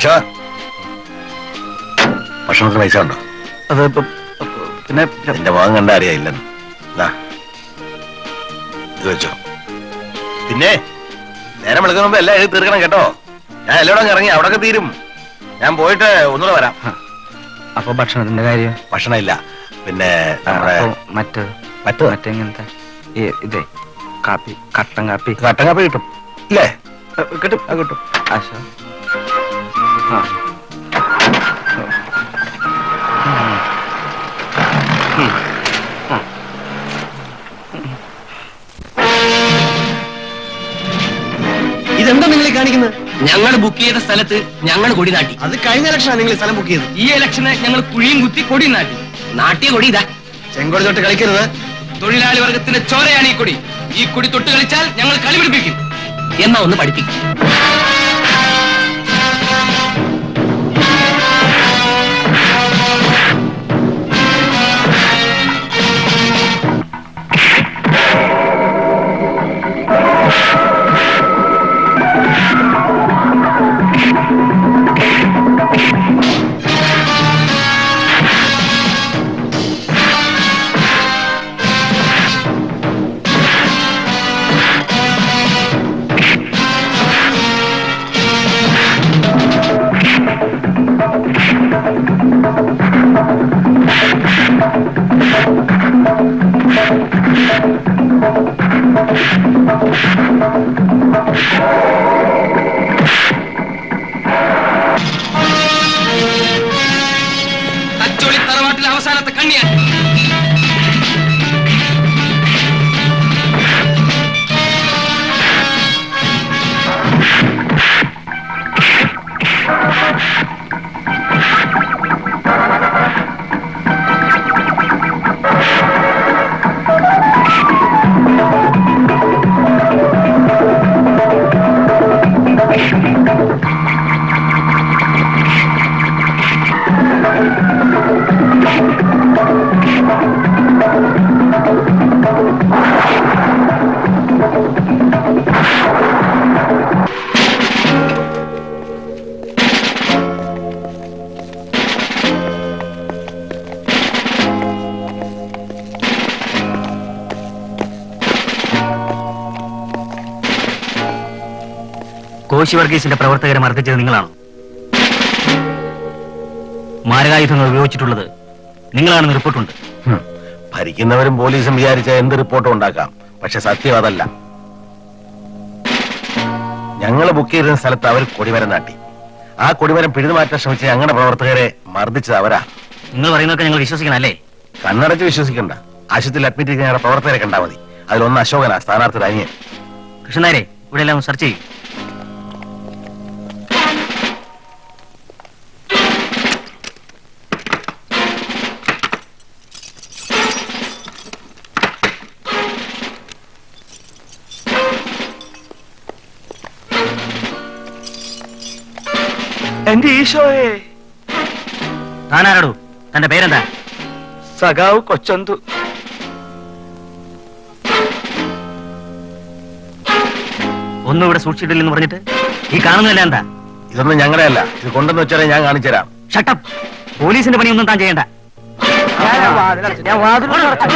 കേശവ ഭക്ഷണത്തിന് പൈസ ഉണ്ടോ അത് ഇപ്പൊ പിന്നെ നിന്റെ മുഖം കണ്ട അറിയായില്ലെന്ന് ദാ, ഇത് വെച്ചോ പിന്നെ നേരം വിളിക്കുന്ന മുമ്പ് എല്ലാം എഴുതി തീർക്കണം കേട്ടോ ഞാൻ എല്ലായിടം ഇറങ്ങി അവിടെ തീരും ഞാൻ പോയിട്ട് ഒന്നുകൂടെ വരാം അപ്പൊ ഭക്ഷണത്തിന്റെ കാര്യം ഭക്ഷണം ഇല്ല പിന്നെ നമ്മുടെ അപ്പൊ മറ്റ് മറ്റു മറ്റെങ്ങനത്തെ ഈ ഇതേ കാപ്പി കട്ടൻ കാപ്പി കട്ടൻ കാപ്പി കിട്ടും ഇല്ലേ കിട്ടും അത് കിട്ടും ആശ ആ ഇതെന്താ നിങ്ങൾ ഈ കാണിക്കുന്നത് ഞങ്ങൾ ബുക്ക് ചെയ്ത സ്ഥലത്ത് ഞങ്ങൾ കൊടി നാട്ടി അത് കഴിഞ്ഞ ഇലക്ഷനാണ് നിങ്ങൾ ഈ സ്ഥലം ബുക്ക് ചെയ്തത് ഈ ഇലക്ഷന് ഞങ്ങൾ കുഴിയും കുത്തി കൊടി നാട്ടി നാട്ടിയ കൊടി ഇതാ ചെങ്കോട് തൊട്ട് കളിക്കരുത് തൊഴിലാളി വർഗത്തിന്റെ ചോരയാണ് ഈ കൊടി ഈ കൊടി തൊട്ട് കളിച്ചാൽ ഞങ്ങൾ കളി പിടിപ്പിക്കും എന്നാ ഒന്ന് പഠിപ്പിക്കും തച്ചോളി തറവാട്ടിലെ അവസാനത്തെ കണ്ണിയാണ് കോശി വർഗീസിന്റെ പ്രവർത്തകരെ മർദ്ദിച്ചത് നിങ്ങളാണോ മാരകായുധങ്ങൾ ഉപയോഗിച്ചിട്ടുള്ളത് നിങ്ങളാണെന്ന് റിപ്പോർട്ടുണ്ട് ഹും. ഭരിക്കുന്നവരും പോലീസും വിചാരിച്ച എന്ത് റിപ്പോർട്ടും ഉണ്ടാക്കാം പക്ഷെ സത്യം അതല്ല ഞങ്ങൾ ബുക്ക് ചെയ്തിരുന്ന സ്ഥലത്ത് അവർ കൊടിമരം നാട്ടി ആ കൊടിമരം പിഴുതുമാറ്റാൻ ശ്രമിച്ച ഞങ്ങളുടെ പ്രവർത്തകരെ മർദ്ദിച്ചത് അവരാ നിങ്ങൾ പറയുന്നതൊക്കെ ഞങ്ങൾ വിശ്വസിക്കണം അല്ലേ കണ്ണടച്ച് വിശ്വസിക്കണ്ട ആശുപത്രിയിൽ അഡ്മിറ്റ് ചെയ്ത ഞങ്ങളുടെ പ്രവർത്തകരെ കണ്ടാൽ മതി അതിലൊന്ന് അശോകനാ സ്ഥാനാർത്ഥി അനിയൻ കൃഷ്ണനാരെ ഇവിടെ എല്ലാം സെർച്ച് ചെയ്യും എന്റെ ഈശോയെ താനാരാടോ തന്റെ പേരെന്താ സഖാവ് കൊച്ചന്തു ഒന്നും ഇവിടെ സൂക്ഷിച്ചിട്ടില്ലെന്ന് പറഞ്ഞിട്ട് ഈ കാണുന്നതല്ല എന്താ ഇതൊന്നും ഞങ്ങളുടെ അല്ല ഇത് കൊണ്ടെന്ന് വെച്ചാൽ ഞാൻ കാണിച്ചു തരാം ഷട്ടപ്പ് പോലീസിന്റെ പണിയൊന്നും താൻ ചെയ്യണ്ട ഞാൻ വാതിൽ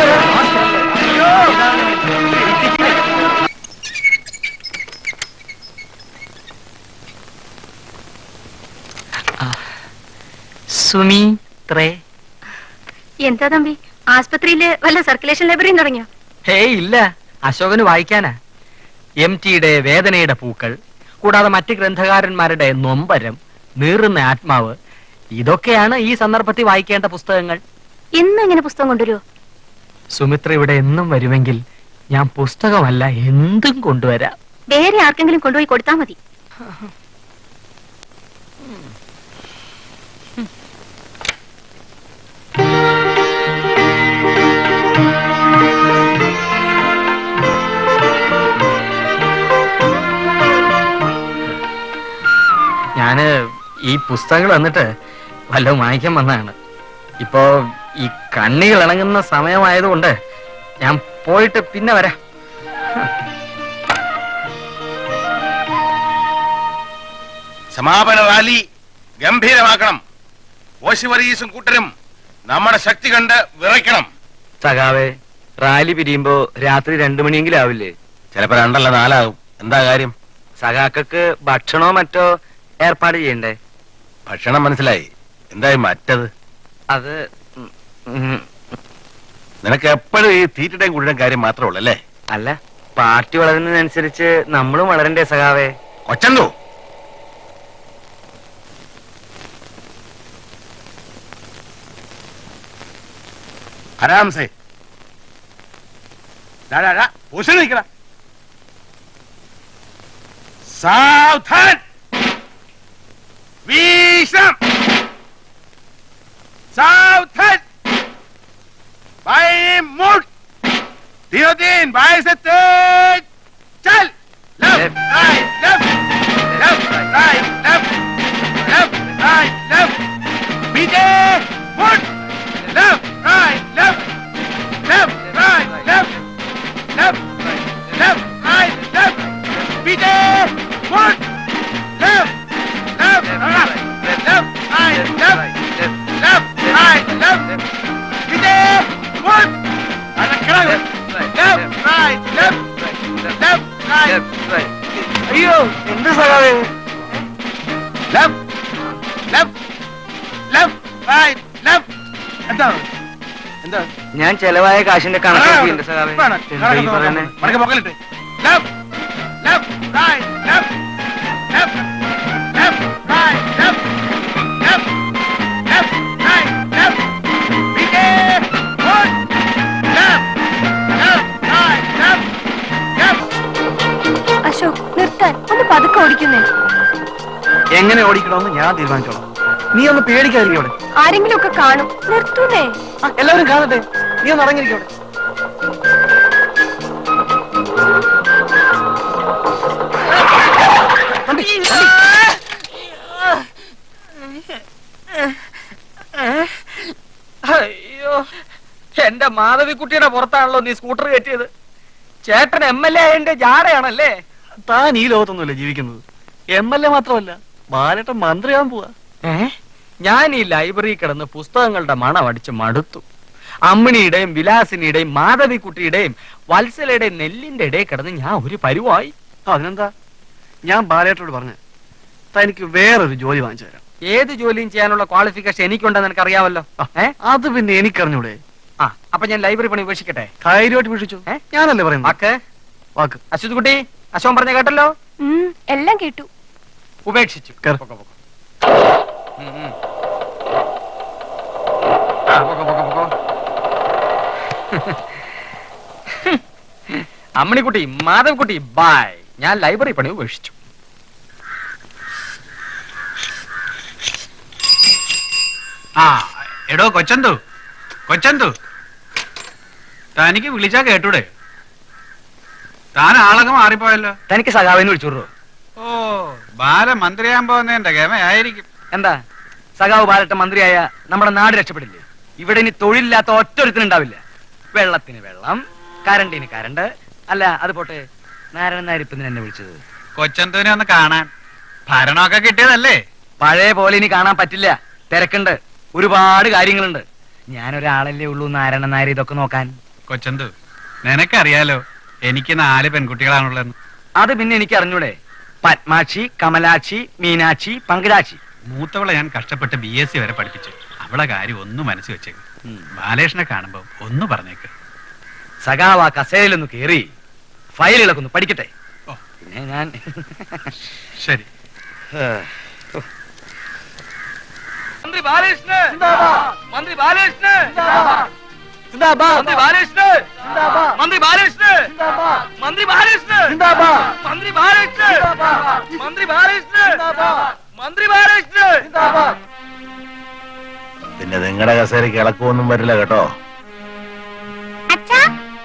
സുമിത്രേ എന്താ തമ്പി ആസ്പത്രിയില് വല്ല സർക്കുലേഷൻ ലൈബ്രറിയും തുടങ്ങിയോ ഹേയ് ഇല്ല അശോകന് വായിക്കാനാ എം ടിയുടെ വേദനയുടെ പൂക്കൾ കൂടാതെ മറ്റ് ഗ്രന്ഥകാരന്മാരുടെ നൊമ്പരം നീറുന്ന ആത്മാവ് ഇതൊക്കെയാണ് ഈ സന്ദർഭത്തിൽ വായിക്കേണ്ട പുസ്തകങ്ങൾ എന്നും ഇങ്ങനെ പുസ്തകം കൊണ്ടുവരുമോ സുമിത്ര ഇവിടെ എന്നും വരുമെങ്കിൽ ഞാൻ പുസ്തകമല്ല എന്തും കൊണ്ടുവരാം വേറെ ആർക്കെങ്കിലും കൊണ്ടുപോയി കൊടുത്താൽ മതി ഞാന് ഈ പുസ്തകങ്ങൾ വന്നിട്ട് വല്ലതും വാങ്ങിക്കാൻ വന്നതാണ് ഇപ്പോ ഈ കണ്ണികൾ ഇണങ്ങുന്ന സമയമായതുകൊണ്ട് ഞാൻ പോയിട്ട് പിന്നെ വരാം സമാപന റാലി ഗംഭീരമാക്കണം ഓശി വർഗീസും കൂട്ടരും നമ്മുടെ ശക്തി കണ്ട് വിറയ്ക്കണം സഖാവേ റാലി പിരിയുമ്പോ രാത്രി രണ്ടു മണിയെങ്കിലും ആവില്ലേ ചിലപ്പോ രണ്ടല്ല നാലാകും എന്താ കാര്യം സഖാക്കൾക്ക് ഭക്ഷണോ മറ്റോ ഏർപ്പാട് ചെയ്യണ്ടേ ഭക്ഷണം മനസ്സിലായി എന്തായി മറ്റത് അത് ഉം, ഉം, നിനക്ക് എപ്പോഴും ഈ തീറ്റയുടെയും കുഴിയുടെയും കാര്യം മാത്രമേ ഉള്ളൂ അല്ലേ അല്ല പാർട്ടി വളരുന്നതിനനുസരിച്ച് നമ്മളും വളരണ്ടേ സഖാവേ കൊച്ചന്തോ ആരാം സേ പൊസിഷൻ നിൽക്കണ സാവധാൻ വീശം സാവധാൻ ബൈ മുട്ട് ദിയോദീൻ ബൈ से तेज चल left right left left right left left right left पीछे मुट left right left left right left left left right left पीछे मुट left left left right left left right left पीछे मुट left right left left right അയ്യോ എന്ത് സഖാവേ left, left, left, right, left. എന്താ എന്താ ഞാൻ ചെലവായ കാശിന്റെ കണക്ക് സഖാവേ എന്താ ഈ പറയുന്നേ മടക്ക പൊക്കലിട്ട് left, left, right, left, left, left, right, left, left, left, right, left. പീछे, മുൻ, left, left, right, left, left. Ashok നിർത്താൻ ഒന്ന് പതുക്കെ ഓടിക്കുന്നേ എങ്ങനെ ഓടിക്കണമെന്ന് ഞാൻ തീരുമാനിച്ചോളാം നീ ഒന്ന് പേടിക്കാതിരിക്കും അവിടെ ആരെങ്കിലും ഒക്കെ കാണും നിർത്തൂന്നേ ആ, എല്ലാവരും കാണട്ടെ നീ ഒന്ന് അടങ്ങിയിരിക്കും അവിടെ വണ്ടി, വണ്ടി. അയ്യോ എന്റെ മാധവിക്കുട്ടിയുടെ പുറത്താണല്ലോ നീ സ്കൂട്ടർ കയറ്റിയത് ചേട്ടൻ എം എൽ എ ആയതിന്റെ ജാടയാണല്ലേ താൻ ഈ ലോകത്തൊന്നുമല്ല ജീവിക്കുന്നത് എം എൽ എ മാത്രമല്ല ബാലേട്ടൻ മന്ത്രിയാൻ പോവാ ഏ ഞാൻ ഈ ലൈബ്രറി കിടന്ന് പുസ്തകങ്ങളുടെ മണം അടിച്ച് മടുത്തു അമ്മിണിയുടെയും വിലാസിനിയുടെയും മാധവിക്കുട്ടിയുടെയും വത്സലയുടെയും നെല്ലിന്റെ ഇടയിൽ കിടന്ന് ഞാൻ ഒരു പരുവായി അതിനെന്താ ഞാൻ ബാലേട്ടനോട് പറഞ്ഞു തനിക്ക് വേറൊരു ജോലി വാങ്ങിച്ചു തരാം ഏത് ജോലിയും ചെയ്യാനുള്ള ക്വാളിഫിക്കേഷൻ എനിക്കുണ്ടെന്ന് എനിക്ക് അറിയാമല്ലോ ഏ അത് പിന്നെ എനിക്കറിഞ്ഞൂടെ ആ അപ്പൊ ഞാൻ ലൈബ്രറി പണി ഉപേക്ഷിക്കട്ടെ ധൈര്യമായിട്ട് വീക്ഷിച്ചു ഏ? ഞാനല്ലേ പറയുന്നത് വാക്ക് വാക്ക് അശ്വത് കുട്ടി അശോകൻ പറഞ്ഞ കേട്ടല്ലോ ഉം, എല്ലാം കേട്ടു ഉപേക്ഷിച്ചു കേറ്. പൊക്കോ, പൊക്കോ. ഉം, ഉം. ആ, പൊക്കോ, പൊക്കോ, പൊക്കോ. അമ്മണിക്കുട്ടി മാധവക്കുട്ടി ബായ് ഞാൻ ലൈബ്രറി പണി ഉപേക്ഷിച്ചു ആ എടോ കൊച്ചന്തു കൊച്ചന്തു തനിക്ക് വിളിച്ചാ കേട്ടൂടെ താൻ ആളൊക്കെ മാറിപ്പോയല്ലോ തനിക്ക് സഖാവിനെ വിളിച്ചോറോ ഓ ബാല മന്ത്രിയാൻ പോകുന്നതിന്റെ ഗമയായിരിക്കും എന്താ സഖാവ് ബാലട്ട മന്ത്രിയായ നമ്മുടെ നാട് രക്ഷപ്പെടില്ലേ ഇവിടെ ഇനി തൊഴിലില്ലാത്ത ഒറ്റൊരുത്തിനുണ്ടാവില്ല വെള്ളത്തിന് വെള്ളം കരണ്ടിന് കരണ്ട് അല്ല അത് പോട്ടെ നാരായണൻ നായർ ഇപ്പം എന്നെ വിളിച്ചത് കൊച്ചന്തുവിനെ ഒന്ന് കാണാൻ ഭരണമൊക്കെ കിട്ടിയതല്ലേ പഴയ പോലെ ഇനി കാണാൻ പറ്റില്ല തിരക്കുണ്ട് ഒരുപാട് കാര്യങ്ങളുണ്ട് ഞാനൊരാളല്ലേ ഉള്ളൂ നാരായണൻ നായർ ഇതൊക്കെ നോക്കാൻ കൊച്ചന്തു നിനക്കറിയാലോ എനിക്ക് നാല് പെൺകുട്ടികളാണുള്ളതെന്ന് അത് പിന്നെ എനിക്ക് അറിഞ്ഞൂടെ പത്മാക്ഷി കമലാക്ഷി മീനാക്ഷി പങ്കജാക്ഷി മൂത്തവളെ ഞാൻ കഷ്ടപ്പെട്ട് ബി എസ് സി വരെ പഠിപ്പിച്ചു അവളെ കാര്യം ഒന്ന് മനസ്സിൽ വെച്ചേക്ക് ബാലേഷനെ കാണുമ്പോ ഒന്ന് പറഞ്ഞേക്ക് സഖാവ് ആ കസേരയിലൊന്ന് കേറി ഫയലുകളൊക്കെ ഒന്ന് പഠിക്കട്ടെ ഓ. പിന്നെ ഞാൻ ശരി മന്ത്രി ബാലകൃഷ്ണൻ മന്ത്രി ബാലകൃഷ്ണൻ മന്ത്രി ബാലകൃഷ്ണൻ മന്ത്രി ബാലകൃഷ്ണൻ മന്ത്രി ബാലകൃഷ്ണൻ മന്ത്രി ബാലകൃഷ്ണൻ മന്ത്രി ബാലകൃഷ്ണൻ മന്ത്രി ബാലകൃഷ്ണൻ പിന്നെ നിങ്ങളുടെ കസേരയ്ക്ക് ഇളക്കമൊന്നും വരില്ല കേട്ടോ അച്ഛാ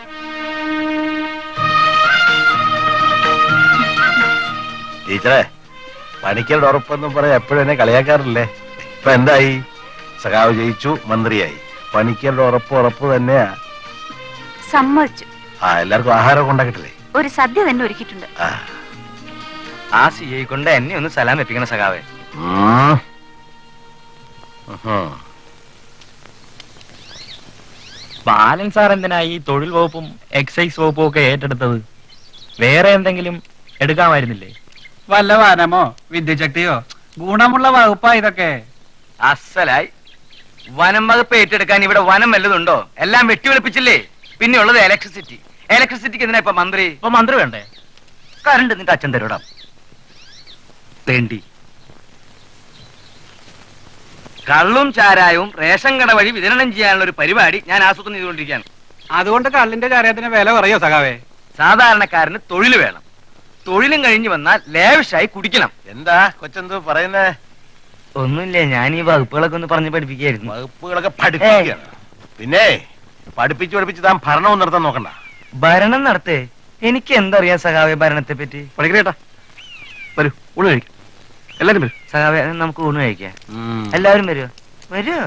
ടീച്ചറെ പണിക്കരുടെ ഉറപ്പെന്നും പറയാൻ എപ്പോഴും എന്നെ കളിയാക്കാറില്ലേ ഇപ്പൊ എന്തായി സഖാവ് ജയിച്ചു മന്ത്രിയായി പണിക്കരുടെ ഉറപ്പ് ഉറപ്പ് തന്നെയാ സമ്മതിച്ചു ആ എല്ലാവർക്കും ആഹാരം ഉണ്ടാക്കിട്ടില്ലേ ഒരു സദ്യ തന്നെ ഒരുക്കിയിട്ടുണ്ട് ആ ആ സി ഐ കൊണ്ട് എന്നെ ഒന്ന് സലാം വെപ്പിക്കണം സഖാവേ ഉം. ഉഹും. ബാലൻ സാർ എന്തിനാ ഈ തൊഴിൽ വകുപ്പും എക്സൈസ് വകുപ്പും ഒക്കെ ഏറ്റെടുത്തത് വേറെ എന്തെങ്കിലും എടുക്കാമായിരുന്നില്ലേ വല്ല വനമോ വിദ്യശക്തിയോ ഗുണമുള്ള വകുപ്പാ ഇതൊക്കെ അസലായി വനം വകുപ്പ് ഏറ്റെടുക്കാൻ ഇവിടെ വനം വല്ലതുണ്ടോ എല്ലാം വെട്ടിവെളുപ്പിച്ചില്ലേ പിന്നെ ഉള്ളത് ഇലക്ട്രിസിറ്റി ഇലക്ട്രിസിറ്റിക്ക് എന്തിനാ ഇപ്പൊ മന്ത്രി ഇപ്പൊ മന്ത്രി വേണ്ടേ കറണ്ട് നിന്റെ അച്ഛൻ തരൂടാ വേണ്ടി കള്ളും ചാരായവും റേഷൻ കട വഴി വിതരണം ചെയ്യാനുള്ള ഒരു പരിപാടി ഞാൻ ആസൂത്രണം ചെയ്തുകൊണ്ടിരിക്കുകയാണ് അതുകൊണ്ട് കള്ളിന്റെ ചാരത്തിന് വില പറയോ സഖാവേ സാധാരണക്കാരന് തൊഴിൽ വേണം തൊഴിലും കഴിഞ്ഞു വന്നാൽ ലേവിഷായി കുടിക്കണം എന്താ കൊച്ചെന്തോ പറയുന്നേ ഒന്നുമില്ല ഞാൻ ഈ വകുപ്പുകളൊക്കെ ഒന്ന് പറഞ്ഞു പഠിപ്പിക്കായിരുന്നു വകുപ്പുകളൊക്കെ പഠിപ്പിക്കുകയാണ് പിന്നെ പഠിപ്പിച്ച് പഠിപ്പിച്ച് താൻ ഭരണവും നടത്താൻ നോക്കണ്ട ഭരണം നടത്തേ എനിക്ക് എന്തറിയാം സഖാവെ ഭരണത്തെ പറ്റി പഠിക്കണേട്ടാ വരൂ ഊണ് കഴിക്കും എല്ലാരും വരും സഖാവെ നമുക്ക് ഊണ് കഴിക്കാം ഉം. എല്ലാവരും വരുമോ വരുമോ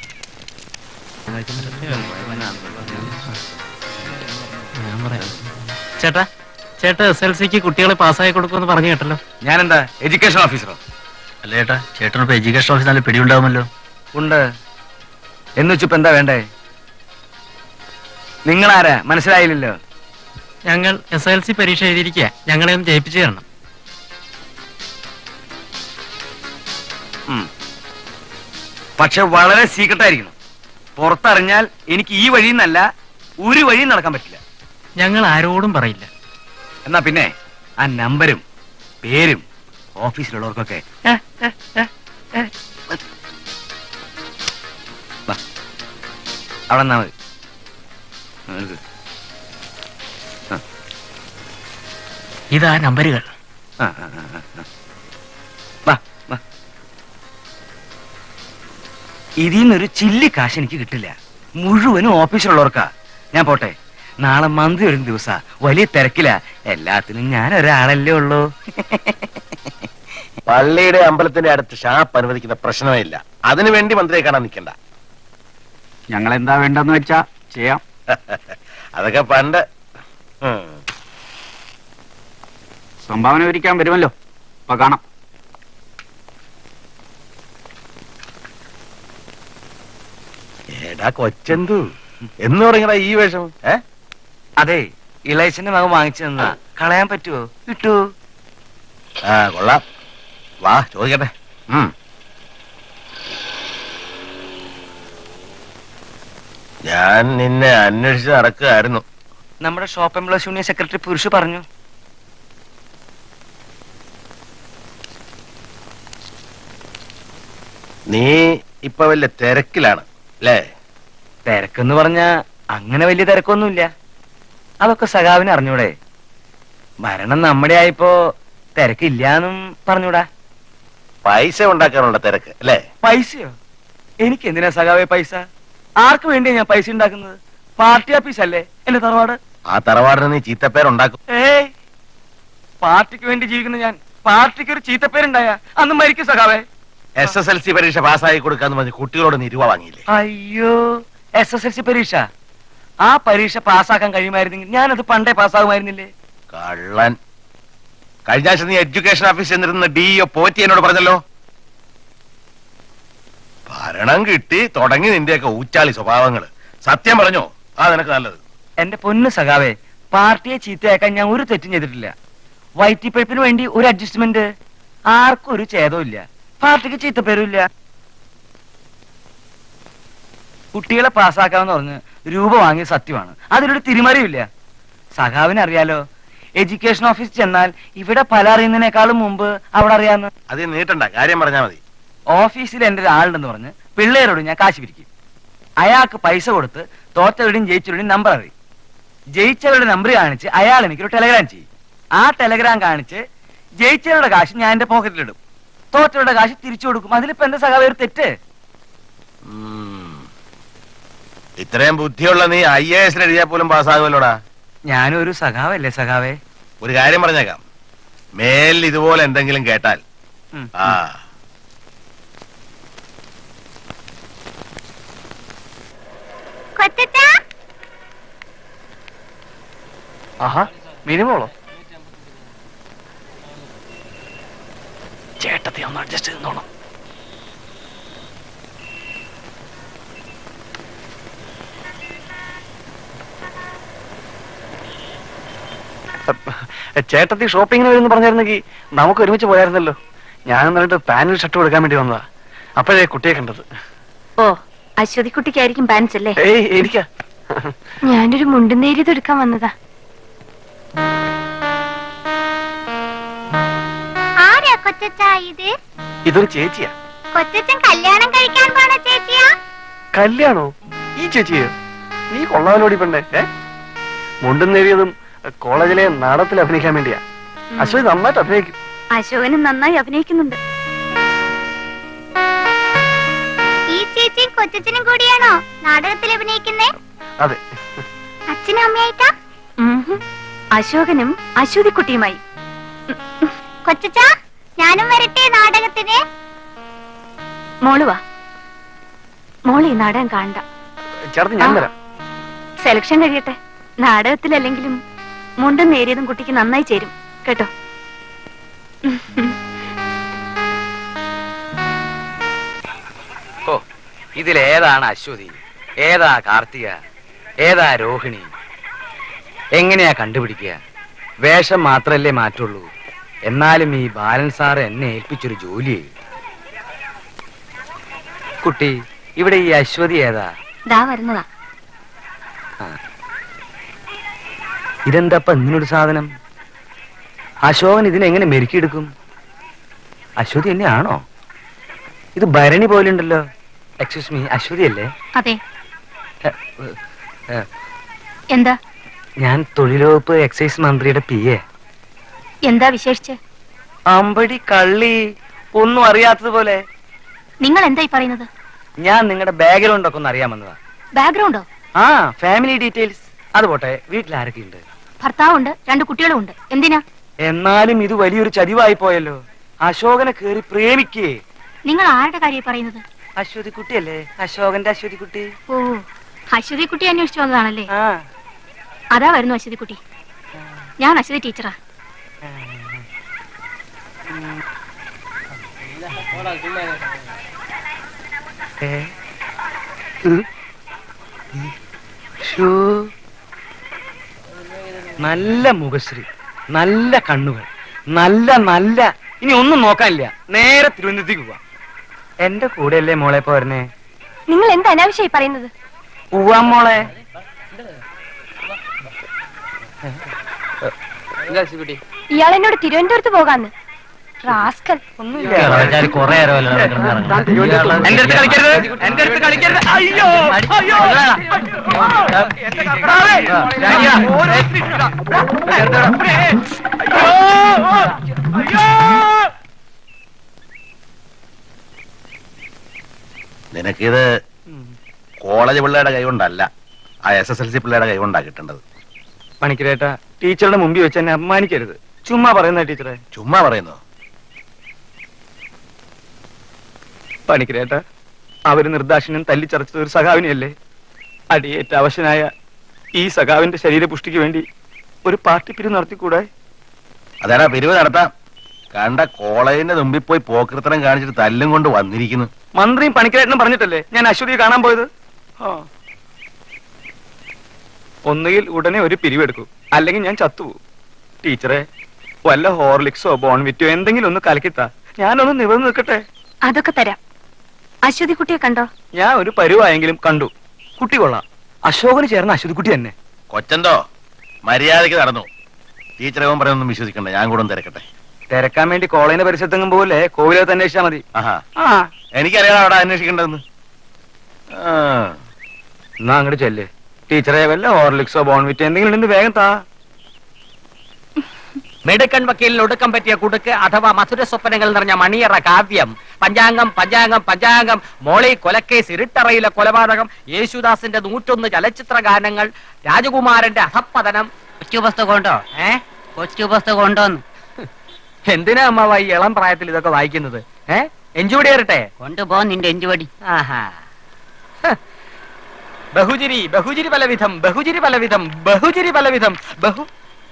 ചേട്ടാ ചേട്ടാ എസ് എൽ സിക്ക് കുട്ടികളെ പാസ്സായി കൊടുക്കുമെന്ന് പറഞ്ഞു കേട്ടല്ലോ ഞാനെന്താ എഡ്യൂക്കേഷൻ ഓഫീസറോ അല്ല ചേട്ടാ ചേട്ടനിപ്പോ എഡ്യൂക്കേഷൻ ഓഫീസ് നല്ല പിടിയുണ്ടാവുമല്ലോ ഉണ്ട് എന്ന് വെച്ചിപ്പോ എന്താ വേണ്ടേ നിങ്ങളാരാ മനസ്സിലായില്ലല്ലോ ഞങ്ങൾ എസ് എൽ സി പരീക്ഷ എഴുതിയിരിക്കുക ഞങ്ങളെ ഒന്ന് ജയിപ്പിച്ചു തരണം ഉം. പക്ഷെ വളരെ സീക്രട്ട് ആയിരിക്കണം പുറത്തറിഞ്ഞാൽ എനിക്ക് ഈ വഴിയിൽ നിന്നല്ല ഒരു വഴിയും നടക്കാൻ പറ്റില്ല ഞങ്ങൾ ആരോടും പറയില്ല എന്നാ പിന്നെ ആ നമ്പരും പേരും ഓഫീസിലുള്ളവർക്കൊക്കെ ഏ, ഏ, ഏ, ഏ, മതി. വാ. അവിടെ നിന്നാ മതി ആ, എടുക്ക്. ഇതാ നമ്പരുകൾ ആ, ആ, ആ, ആ, ആ. വാ, വാ. ഇതിൽ നിന്നൊരു ചില്ലി കാശ് എനിക്ക് കിട്ടില്ല മുഴുവനും ഓഫീസിലുള്ളവർക്കാ ഞാൻ പോട്ടെ നാളെ മന്ത്രി വരുന്ന ദിവസാ വലിയ തിരക്കിലാ എല്ലാത്തിനും ഞാൻ ഒരാളല്ലേ ഉള്ളൂ പള്ളിയുടെ അമ്പലത്തിന്റെ അടുത്ത് ഷാപ്പ് അനുവദിക്കുന്ന പ്രശ്നമേ ഇല്ല അതിനു വേണ്ടി മന്ത്രിയെ കാണാൻ നിൽക്കണ്ട ഞങ്ങൾ എന്താ വേണ്ടെന്ന് വെച്ചാ ചെയ്യാം അതൊക്കെ പണ്ട് ഉം. സംഭാവന ഒരിക്കാൻ വരുമല്ലോ അപ്പൊ കാണാം എടാ കൊച്ചെന്തു എന്ന് പറയുന്നടാ ഈ വേഷം ഏ അതെ ഇളയച്ചന്റെ മകൻ വാങ്ങിച്ചു തന്നാ കളയാൻ പറ്റുമോ കിട്ടൂ ആ കൊള്ളാം വാ ചോദിക്കട്ടെ ഉം. ഞാൻ നിന്നെ അന്വേഷിച്ച് നടക്കുകയായിരുന്നു നമ്മുടെ shop employees union secretary Purush പറഞ്ഞു നീ ഇപ്പൊ വലിയ തിരക്കിലാണ് അല്ലേ തിരക്കെന്ന് പറഞ്ഞ അങ്ങനെ വലിയ തിരക്കൊന്നുമില്ല അതൊക്കെ സഖാവിന് അറിഞ്ഞൂടെ മരണം നമ്മുടെ ആയപ്പോ തിരക്കില്ലാന്നും പറഞ്ഞൂടാ പൈസ ഉണ്ടാക്കാനുള്ള തിരക്ക് അല്ലേ പൈസയോ എനിക്ക് എന്തിനാ സഖാവേ പൈസ ആർക്ക് വേണ്ടിയാ ഞാൻ പൈസ ഉണ്ടാക്കുന്നത് പാർട്ടി ഓഫീസ് അല്ലേ എന്റെ തറവാട് ആ തറവാടിന് നീ ചീത്തപ്പേരുണ്ടാക്കും ഏയ് പാർട്ടിക്ക് വേണ്ടി ജീവിക്കുന്ന ഞാൻ പാർട്ടിക്ക് ഒരു ചീത്തപ്പേരുണ്ടായ അന്ന് മരിക്കും സഖാവേ എസ് എസ് എൽ സി പരീക്ഷ പാസ്സായി കൊടുക്കാന്ന് പറഞ്ഞ് കുട്ടികളോട് നീ രൂപ വാങ്ങിയില്ലേ അയ്യോ എസ് എസ് എൽ സി പരീക്ഷ ആ പരീക്ഷ പാസ്സാക്കാൻ കഴിയുമായിരുന്നെങ്കിൽ ഞാനത് പണ്ടേ പാസ്സാകുമായിരുന്നില്ലേ കള്ളൻ കഴിഞ്ഞ ആഴ്ച നീ എഡ്യൂക്കേഷൻ ഓഫീസിൽ നിന്നിരുന്ന ഡിഇഒ പോറ്റി എന്നോട് പറഞ്ഞല്ലോ ഭരണം കിട്ടി തുടങ്ങി നിന്റെയൊക്കെ ഊച്ചാളി സ്വഭാവങ്ങള് സത്യം പറഞ്ഞോ ആ നിനക്ക് നല്ലത് എന്റെ പൊന്ന് സഖാവേ പാർട്ടിയെ ചീത്തയാക്കാൻ ഞാൻ ഒരു തെറ്റും ചെയ്തിട്ടില്ല വൈറ്റിപ്പഴുപ്പിന് വേണ്ടി ഒരു അഡ്ജസ്റ്റ്മെന്റ് ആർക്കും ഒരു ഛേദവും ഇല്ല പാർട്ടിക്ക് ചീത്തപ്പേരും ഇല്ല കുട്ടികളെ പാസ്സാക്കാമെന്ന് പറഞ്ഞ് രൂപ വാങ്ങിയ സത്യമാണ് അതിലൊരു തിരിമറിയില്ല സഖാവിന് അറിയാലോ എഡ്യൂക്കേഷൻ ഓഫീസിൽ ചെന്നാൽ ഇവിടെ പല അറിയുന്നതിനേക്കാളും മുമ്പ് അവിടെ അറിയാന്ന് അത് നീട്ടണ്ട കാര്യം പറഞ്ഞാ മതി ഓഫീസിൽ എന്റെ ഒരാളുണ്ടെന്ന് പറഞ്ഞ് പിള്ളേരോട് ഞാൻ കാശ് പിരിക്കും അയാൾക്ക് പൈസ കൊടുത്ത് തോറ്റവരുടെയും ജയിച്ചവരുടെയും നമ്പർ അറിയും ജയിച്ചവരുടെ നമ്പർ കാണിച്ച് അയാൾ എനിക്കൊരു ടെലഗ്രാം ചെയ്യും ആ ടെലഗ്രാം കാണിച്ച് ജയിച്ചവരുടെ കാശ് ഞാൻ എന്റെ പോക്കറ്റിലിടും തോറ്റവരുടെ കാശ് തിരിച്ചു കൊടുക്കും അതിലിപ്പോ എന്താ സഖാവ് ഒരു തെറ്റ് ഉം. ഇത്രയും ബുദ്ധിയുള്ള നീ ഐ എ എസിൽ എഴുതിയാൽ പോലും പാസ്സാകുമല്ലോടാ ഞാനും ഒരു സഖാവല്ലേ സഖാവേ ഒരു കാര്യം പറഞ്ഞേക്കാം മേലിൽ ഇതുപോലെ എന്തെങ്കിലും കേട്ടാൽ ഉം. ആ കൊച്ചച്ചാ ആഹാ മിനിമോളോ ചേട്ടത്തെ ഒന്ന് അഡ്ജസ്റ്റ് ചെയ്തോണം ചേട്ടത്തി ഷോപ്പിങ്ങിന് വരുമെന്ന് പറഞ്ഞിരുന്നെങ്കിൽ നമുക്ക് ഒരുമിച്ച് പോയായിരുന്നല്ലോ ഞാൻ എന്നിട്ട് പാനൽ ഷർട്ട് കൊടുക്കാൻ വേണ്ടി വന്നതാ അപ്പോഴേ കുട്ടിയെ കണ്ടത് ഓ അശ്വതിക്കുട്ടിക്കായിരിക്കും പാൻസ് അല്ലേ ഏയ് എനിക്കാ ഞാനൊരു മുണ്ടും നേരിയത് എടുക്കാൻ വന്നതാ ആരാ കൊച്ചച്ച ഇത് ഇതൊരു ചേച്ചിയാ കൊച്ചച്ചൻ കല്യാണം കഴിക്കാൻ പോണ ചേച്ചിയാ കല്യാണോ ഈ ചേച്ചിയോ നീ കൊള്ളാമല്ലോടി പെണ്ണെ ഏ മുണ്ടും നേരിയതും കോളേജിലെ നാടകത്തിൽ അഭിനയിക്കാൻ വേണ്ടിയാ അശ്വതി നന്നായിട്ട് അഭിനയിക്കും അശോകനും നന്നായി അഭിനയിക്കുന്നുണ്ട് ഈ ചേച്ചിയും കൊച്ചച്ചനും കൂടിയാണോ നാടകത്തിൽ അഭിനയിക്കുന്നേ അതെ അച്ഛനും അമ്മയായിട്ടാ ഉംഹും. അശോകനും അശ്വതിക്കുട്ടിയുമായി കൊച്ചച്ച ഞാനും വരട്ടെ നാടകത്തിന് മോള് വാ മോള് ഈ നാടകം കാണണ്ട ചേർത്ത് ഞാൻ ആ. വരാം സെലക്ഷൻ കഴിയട്ടെ നാടകത്തിലല്ലെങ്കിലും മുണ്ടും നേരിയതും കുട്ടിക്ക് നന്നായി ചേരും കേട്ടോ ഓ ഇതിലേതാണ് അശ്വതി ഏതാ കാർത്തിക ഏതാ രോഹിണി എങ്ങനെയാ കണ്ടുപിടിക്കുക വേഷം മാത്രല്ലേ മാറ്റുള്ളൂ എന്നാലും ഈ ബാലൻ സാറ് എന്നെ ഏൽപ്പിച്ചൊരു ജോലി കുട്ടി ഇവിടെ ഈ അശ്വതി ഏതാ ദാ വരുന്നതാ ഇതെന്താപ്പ ഇങ്ങനൊരു സാധനം അശോകൻ ഇതിനെങ്ങനെ മെരുക്കിയെടുക്കും അശ്വതി തന്നെയാണോ ഇത് ഭരണി പോലുണ്ടല്ലോ എക്സ്ക്യൂസ് മീ അശ്വതി അല്ലേ അതെ ഏ, ഏ, എന്താ ഞാൻ തൊഴിലുവകുപ്പ് എക്സൈസ് മന്ത്രിയുടെ പി എ എന്താ വിശേഷിച്ച് അമ്പടി കള്ളി ഒന്നും അറിയാത്തതുപോലെ നിങ്ങൾ എന്തായി പറയുന്നത് ഞാൻ നിങ്ങളുടെ ബാക്ക്ഗ്രൗണ്ട് ഒക്കെ ഒന്ന് അറിയാൻ വന്നതാ ബാക്ക്ഗ്രൗണ്ടോ ആ ഫാമിലി ഡീറ്റെയിൽസ് അത് പോട്ടെ വീട്ടിൽ ആരൊക്കെയുണ്ട് ഭർത്താവുണ്ട് രണ്ട് കുട്ടികളും ഉണ്ട് എന്തിനാ എന്നാലും ഇത് വലിയൊരു ചതിവായി പോയല്ലോ അശോകനെ കേറി പ്രേമിക്കേ നിങ്ങൾ ആരുടെ കാര്യം പറയുന്നത് അശ്വതി കുട്ടിയല്ലേ അശോകന്റെ അശ്വതി കുട്ടി ഓ അശ്വതി കുട്ടി അന്വേഷിച്ചു വന്നതാണല്ലേ ആ അതാ വരുന്നു അശ്വതി കുട്ടി ഞാൻ അശ്വതി ടീച്ചറാ ഏ? ഉ? ഷൂ. നല്ല മുഖശ്രീ നല്ല കണ്ണുകൾ നല്ല നല്ല ഇനി ഒന്നും നോക്കാനില്ല നേരെ തിരുവനന്തപുരത്തേക്ക് പോവാം എന്റെ കൂടെയല്ലേ മോളെ പോരണേ നിങ്ങൾ എന്താ അനാവശ്യമായി പറയുന്നത് പോവാം മോളെ ഇയാൾ എന്നോട് തിരുവനന്തപുരത്ത് പോകാന്ന് റാസ്കൽ കൊറേ എന്റെ അടുത്ത് കളിക്കരുത് എന്റെ അടുത്ത് കളിക്കരുത് അയ്യോ അയ്യോ എന്റെ കർത്താവേ. അയ്യോ. അയ്യോ നിനക്കിത് കോളേജ് പിള്ളേരുടെ കൈ കൊണ്ടല്ല ആ എസ് എസ് എൽ സി പിള്ളേരുടെ കൈ കൊണ്ടാ കിട്ടേണ്ടത് പണിക്കരേട്ട ടീച്ചറുടെ മുമ്പിൽ വെച്ച് എന്നെ അപമാനിക്കരുത് ചുമ്മാ പറയുന്ന ടീച്ചറെ ചുമ്മാ പറയുന്നു പണിക്കരേട്ട അവര് നിർദാക്ഷിണ്യം തല്ലിച്ചറച്ചത് ഒരു സഖാവിനെയല്ലേ അടിയേറ്റ അവശനായ ഈ സഖാവിന്റെ ശരീരപുഷ്ടിക്ക് വേണ്ടി ഒരു പാർട്ടി പിരിവ് നടത്തിക്കൂടെ അതേടാ പിരിവ് നടത്താം കണ്ട കോളേജിന്റെ മുമ്പിൽ പോയി പോക്കൃത്തനം കാണിച്ചിട്ട് തല്ലും കൊണ്ട് വന്നിരിക്കുന്നു മന്ത്രിയും പണിക്കരേട്ടനും പറഞ്ഞിട്ടല്ലേ ഞാൻ അശ്വതിയെ കാണാൻ പോയത് ആ. ഒന്നുകിൽ ഉടനെ ഒരു പിരിവെടുക്കൂ അല്ലെങ്കിൽ ഞാൻ ചത്തുപോകും ടീച്ചറെ വല്ല ഹോർലിക്സോ ബോൺവിറ്റോ എന്തെങ്കിലും ഒന്ന് കലക്കിത്താ ഞാനൊന്ന് നിവർന്ന് നിൽക്കട്ടെ അതൊക്കെ തരാം അശ്വതി കുട്ടിയെ കണ്ടോ ഞാൻ ഒരു പരുവായെങ്കിലും കണ്ടു കുട്ടി കൊള്ളാം അശോകന് ചേർന്ന അശ്വതി കുട്ടി തന്നെ കൊച്ചന്തോ മര്യാദയ്ക്ക് നടന്നു ടീച്ചറെ പറയുന്നൊന്നും വിശ്വസിക്കണ്ട ഞാൻ കൂടെ ഒന്ന് തിരക്കട്ടെ തിരക്കാൻ വേണ്ടി കോളേജിന്റെ പരിസരത്തെങ്ങും പോലെ കോവിലത്ത് അന്വേഷിച്ചാ മതി ആഹാ ആ എനിക്കറിയാം അവിടെ അന്വേഷിക്കേണ്ടതെന്ന് ആ എന്നാ അങ്ങോട്ട് ചെല്ല് ടീച്ചറെ വല്ല ഹോർലിക്സോ ബോൺവിറ്റോ എന്തെങ്കിലും ഉണ്ടെങ്കിൽ വേഗം താ മെടുക്കൻ വക്കീലിൽ ഒടുക്കം പറ്റിയ കുടുക്ക് അഥവാ മധുര സ്വപ്നങ്ങൾ നിറഞ്ഞ മണിയറ കാവ്യം പഞ്ചാംഗം പഞ്ചാംഗം പഞ്ചാംഗം മോളി കൊലക്കേസ് ഇരുട്ടറയിലെ കൊലപാതകം യേശുദാസിന്റെ നൂറ്റൊന്ന് ചലച്ചിത്ര ഗാനങ്ങൾ രാജകുമാരന്റെ അധപ്പതനം കൊച്ചു പുസ്തകം ഉണ്ടോ ഏ കൊച്ചു പുസ്തകം ഉണ്ടോന്ന് എന്തിനാ അമ്മാവ ഈ ഇളം പ്രായത്തിൽ ഇതൊക്കെ വായിക്കുന്നത് ഏ എഞ്ചുപടി കയറട്ടെ കൊണ്ടുപോ നിന്റെ എഞ്ചുപടി ആഹാ ഹ. ബഹുജിരി ബഹുജിരി പലവിധം ബഹുജിരി പലവിധം ബഹുജിരി പലവിധം ബഹു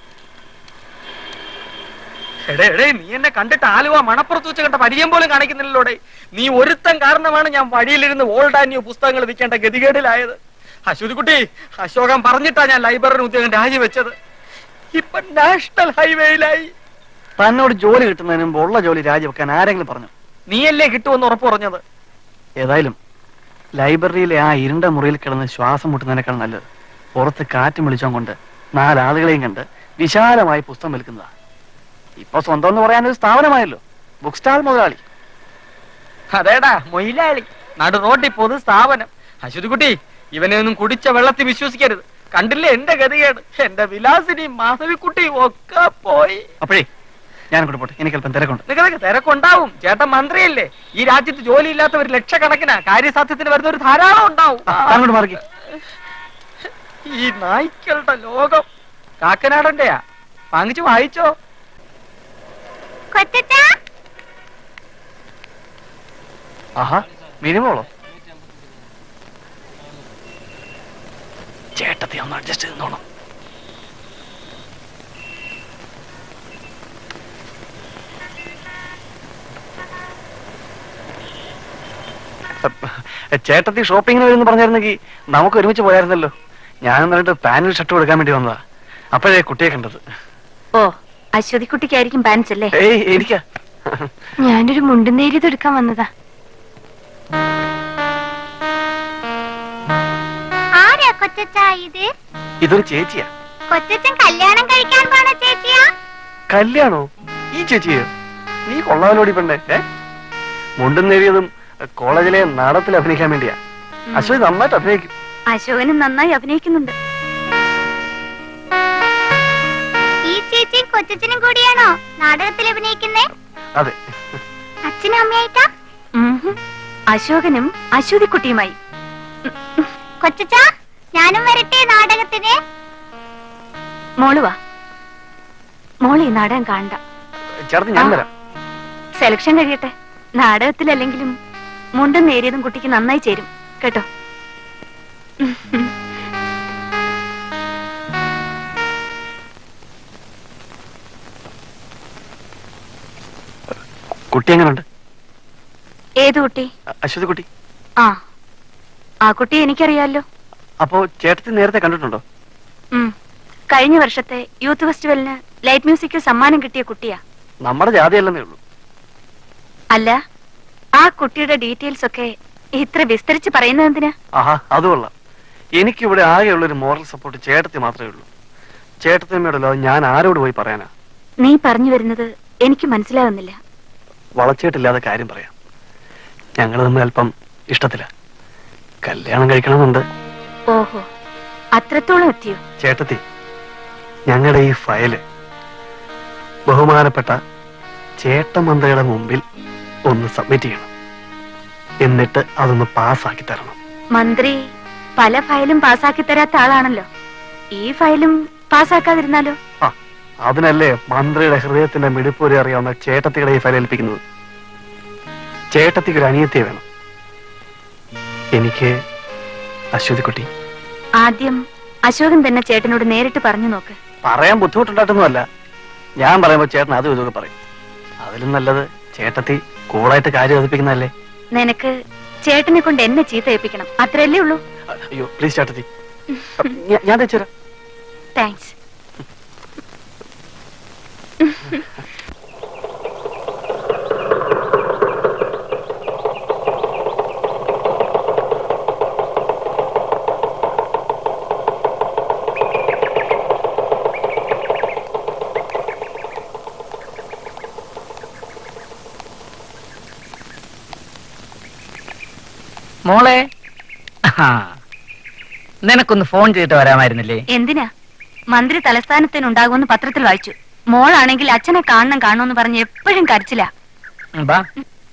എടേ എടേ നീ എന്നെ കണ്ടിട്ട് ആലുവ മണപ്പുറത്ത് വെച്ച് കണ്ട പരിചയം പോലും കാണിക്കുന്നില്ലല്ലോടെ നീ ഒരുത്തൻ കാരണമാണ് ഞാൻ വഴിയിലിരുന്ന് ഓൾഡ് ആൻഡ് ന്യൂ പുസ്തകങ്ങൾ വിൽക്കേണ്ട ഗതികേടിലായത് അശ്വതിക്കുട്ടി അശോകൻ പറഞ്ഞിട്ടാ ഞാൻ ലൈബ്രറി ഉദ്യോഗം രാജിവെച്ചത് ഇപ്പൊ നാഷണൽ ഹൈവേയിലായി തന്നോട് ജോലി കിട്ടുന്നതിന് മുമ്പ് ഉള്ള ജോലി രാജിവെക്കാൻ ആരെങ്കിലും പറഞ്ഞു നീയല്ലേ കിട്ടുമെന്ന് ഉറപ്പ് പറഞ്ഞത് ഏതായാലും ലൈബ്രറിയിലെ ആ ഇരുണ്ട മുറിയിൽ കിടന്ന് ശ്വാസം മുട്ടുന്നതിനേക്കാൾ നല്ലത് പുറത്ത് കാറ്റും വെളിച്ചം കൊണ്ട് നാലാളുകളെയും കണ്ട് വിശാലമായി പുസ്തകം വിൽക്കുന്നതാ ഇപ്പൊ സ്വന്തം എന്ന് പറയാനൊരു സ്ഥാപനമായല്ലോ ബുക്ക് സ്റ്റാൾ മുതലാളി അതേടാ മൊയിലാളി നടു റോഡിൽ പൊതു സ്ഥാപനം അശ്വതിക്കുട്ടി ഇവനെ ഒന്നും കുടിച്ച വെള്ളത്തിൽ വിശ്വസിക്കരുത് കണ്ടില്ലേ എന്റെ ഗതികേട് എന്റെ വിലാസിനിയും മാധവിക്കുട്ടിയും ഒക്കെ പോയി അപ്പോഴേ ഞാൻ അങ്ങോട്ട് പോട്ടെ എനിക്ക് അല്പം തിരക്കുണ്ട് നിനക്ക് തിരക്കുണ്ടാവും ചേട്ടൻ മന്ത്രിയല്ലേ ഈ രാജ്യത്ത് ജോലി ഇല്ലാത്തവർ ലക്ഷക്കണക്കിനാ കാര്യസാധ്യത്തിന് വരുന്ന ഒരു ധാരാളം ഉണ്ടാവും അങ്ങോട്ട് മാറി ഈ നായ്ക്കളുടെ ലോകം കാക്കനാടന്റെയാ വാങ്ങിച്ചു വായിച്ചോ കൊച്ചച്ച ആഹാ മിനിമോളോ ചേട്ടത്തി ഒന്ന് അഡ്ജസ്റ്റ് ചെയ്ത് നോണം ചേട്ടത്തി ഷോപ്പിങ്ങിന് വരുമെന്ന് പറഞ്ഞായിരുന്നെങ്കിൽ നമുക്ക് ഒരുമിച്ച് പോയായിരുന്നല്ലോ ഞാൻ എന്നിട്ട് പാനൽ ഷർട്ട് കൊടുക്കാൻ വേണ്ടി വന്നതാ അപ്പോഴേ കുട്ടിയെ കണ്ടത് ഓ അശ്വതിക്കുട്ടിക്കായിരിക്കും പാൻസ് അല്ലേ ഏയ് എനിക്കാ ഞാനൊരു മുണ്ടുന്നേരിയത് എടുക്കാൻ വന്നതാ ആരാ കൊച്ചച്ച ഇത് ഇതൊരു ചേച്ചിയാ കൊച്ചച്ചൻ കല്യാണം കഴിക്കാൻ പോണ ചേച്ചിയാ കല്യാണോ ഈ ചേച്ചിയോ നീ കൊള്ളാമല്ലോടി പെണ്ണെ ഏ മുണ്ടും നേരിയതും കോളേജിലെ നാടകത്തിൽ അഭിനയിക്കാൻ വേണ്ടിയാ അശ്വതി നന്നായിട്ട് അഭിനയിക്കും അശോകനും നന്നായി അഭിനയിക്കുന്നുണ്ട് ഈ ചേച്ചിയും കൊച്ചച്ചനും കൂടിയാണോ നാടകത്തിൽ അഭിനയിക്കുന്നേ അതെ അച്ഛനും അമ്മയായിട്ടാ ഉംഹും. അശോകനും അശ്വതിക്കുട്ടിയുമായി കൊച്ചച്ച ഞാനും വരട്ടെ നാടകത്തിന് മോള് വാ മോള് ഈ നാടകം കാണണ്ട ചേർത്ത് ഞാൻ ആ. വരാം സെലക്ഷൻ കഴിയട്ടെ നാടകത്തിലല്ലെങ്കിലും മുണ്ടും നേരിയതും കുട്ടിക്ക് നന്നായി ചേരും കേട്ടോ കുട്ടി എങ്ങനെയുണ്ട് ഏത് കുട്ടി അ- അശ്വതി കുട്ടി ആ ആ കുട്ടി എനിക്കറിയാലോ അപ്പോ ചേട്ടത്തി നേരത്തെ കണ്ടിട്ടുണ്ടോ ഉം. കഴിഞ്ഞ വർഷത്തെ യൂത്ത് ഫെസ്റ്റിവലിന് ലൈറ്റ് മ്യൂസിക് സമ്മാനം കിട്ടിയ കുട്ടിയാ നമ്മുടെ ജാതിയല്ലെന്നേ ഉള്ളൂ അല്ല ആ കുട്ടിയുടെ ഡീറ്റെയിൽസ് ഒക്കെ ഇത്ര വിസ്തരിച്ച് പറയുന്നത് എന്തിനാ ആഹാ അത് കൊള്ളാം എനിക്കിവിടെ ആകെയുള്ള ഒരു മോറൽ സപ്പോർട്ട് ചേട്ടത്തി മാത്രമേ ഉള്ളൂ ചേട്ടത്തിയമ്മയോടല്ലോ ഞാൻ ആരോട് പോയി പറയാനാ നീ പറഞ്ഞു വരുന്നത് എനിക്ക് മനസ്സിലാവുന്നില്ല വളച്ചിട്ടില്ലാതെ കാര്യം പറയാം ഞങ്ങൾ തമ്മിൽ അല്പം ഇഷ്ടത്തില്ല കല്യാണം കഴിക്കണമെന്നുണ്ട് ഓഹോ അത്രത്തോളം എത്തിയോ ചേട്ടത്തി ഞങ്ങളുടെ ഈ ഫയല് ബഹുമാനപ്പെട്ട ചേട്ടമന്ത്രിയുടെ മുമ്പിൽ ഒന്ന് സബ്മിറ്റ് ചെയ്യണം എന്നിട്ട് അതൊന്ന് പാസ്സാക്കി തരണം മന്ത്രി പല ഫയലും പാസ്സാക്കി തരാത്ത ആളാണല്ലോ ഈ ഫയലും പാസ്സാക്കാതിരുന്നാലോ ആ അതിനല്ലേ മന്ത്രിയുടെ ഹൃദയത്തിന്റെ മിടിപ്പൂരി അറിയാവുന്ന ചേട്ടത്തിയുടെ ഈ ഫയൽ ഏൽപ്പിക്കുന്നത് ചേട്ടത്തിക്ക് ഒരു അനിയത്തിയെ വേണം എനിക്ക് അശ്വതിക്കുട്ടി ആദ്യം അശോകൻ തന്നെ ചേട്ടനോട് നേരിട്ട് പറഞ്ഞു നോക്ക് പറയാൻ ബുദ്ധിമുട്ടുണ്ടായിട്ടൊന്നുമല്ല ഞാൻ പറയുമ്പോ ചേട്ടൻ അതും ഇതൊക്കെ പറയും അതിലും നല്ലത് ചേട്ടത്തി കൂളായിട്ട് കാര്യം അവതരിപ്പിക്കുന്നതല്ലേ നിനക്ക് ചേട്ടനെ കൊണ്ട് എന്നെ ചീത്ത ഏൽപ്പിക്കണം അത്രയല്ലേ ഉള്ളൂ അയ്യോ പ്ലീസ് ചേട്ടത്തി ഞാൻ- ഞാൻ തെച്ചുതരാം താങ്ക്സ് മോളെ ആ, നിനക്കൊന്ന് ഫോൺ ചെയ്തിട്ട് വരാമായിരുന്നില്ലേ എന്തിനാ മന്ത്രി തലസ്ഥാനത്തിനുണ്ടാകുമെന്ന് പത്രത്തിൽ വായിച്ചു മോളാണെങ്കിൽ അച്ഛനെ കാണണം കാണണമെന്ന് പറഞ്ഞ് എപ്പോഴും കരച്ചില്ല ഉം, ബാ